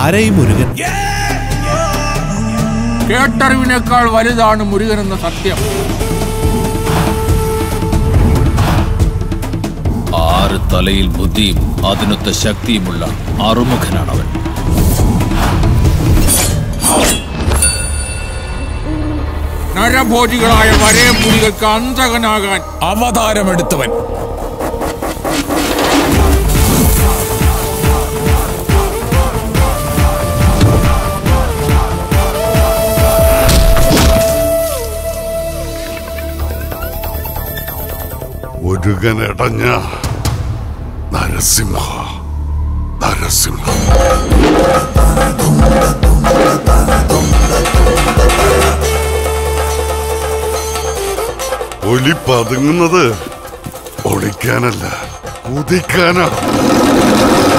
ആരെയും മുരുകൻ കേട്ടറിവിനേക്കാൾ വലുതാണ് മുരുകൻ എന്ന സത്യം ആറ് തലയിൽ ബുദ്ധിയും അതിനൊത്ത ശക്തിയുമുള്ള അറുമുഖനാണവൻ നരഭോജികളായ വരയപ്പുലികൾക്ക് അന്തകനാകാൻ അവതാരമെടുത്തവൻ മുരുകനടഞ്ഞ നരസിംഹ നരസിംഹ ഒലി പതുങ്ങുന്നത് ഒളിക്കാനല്ല കുതിക്കാനാണ്